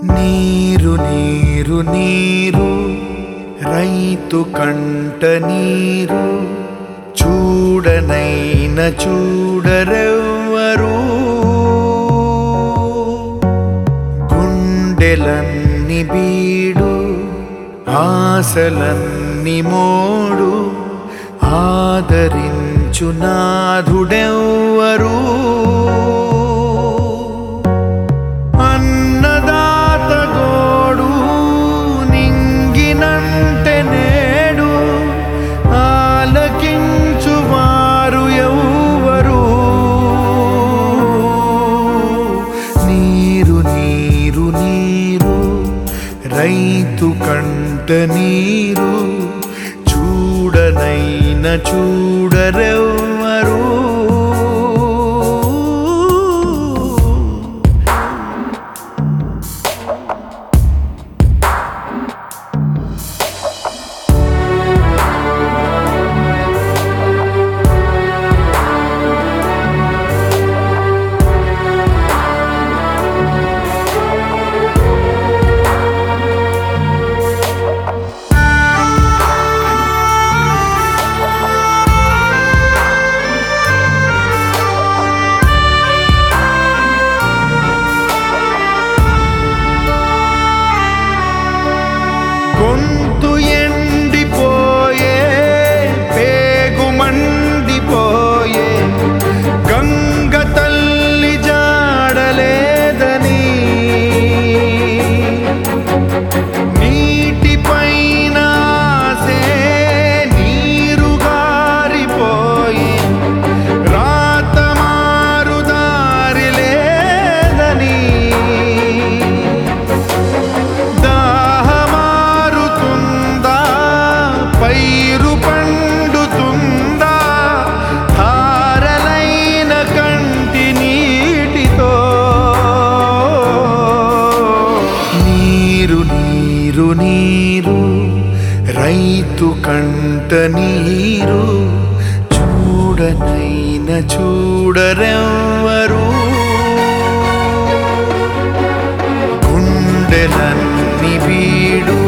నీరు నీరు నీరు రైతు కంట నీరు చూడనైన చూడరెవ్వరు గుండెలన్ని బీడు ఆశలన్ని మోడు ఆదరించు నాథుడెవ్వరు అన్నదాత గోడు నింగినంటే నేడు ఆలకించువారు ఎవ్వరు నీరు నీరు నీరు రైతు కంట నీరు చూడనైన చూడరెవ్వరు గొంతు ఎండిపోయే పేగు మండిపోయే గంగ తల్లి జాడలేదని నీటిపైన ఆసే నీరు గారిపోయి రాత మారు దారి లేదని దాహమారుతుందా పైరు పండుతుందా ధారలైన కంటి నీటితో నీరు నీరు నీరు రైతు కంట నీరు చూడనైన చూడరెవ్వరు గుండెలన్ని బీడు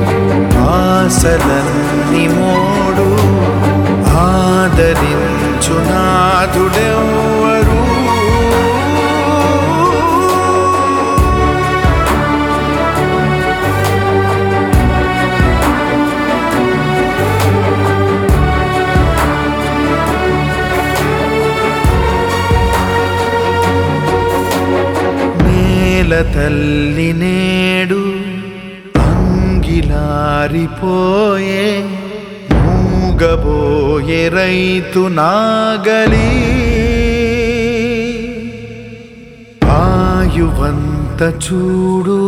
ఆశలన్ని మోడు ఆదరించు నాథుడెవ్వరు నేల తల్లి నేడు అంగిలారిపోయే మూగబోయే రైతు నాగలి ఆయువంత చూడు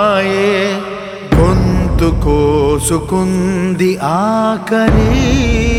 ఆర్తనాదమాయే గొంతు కోసుకుంది ఆకలి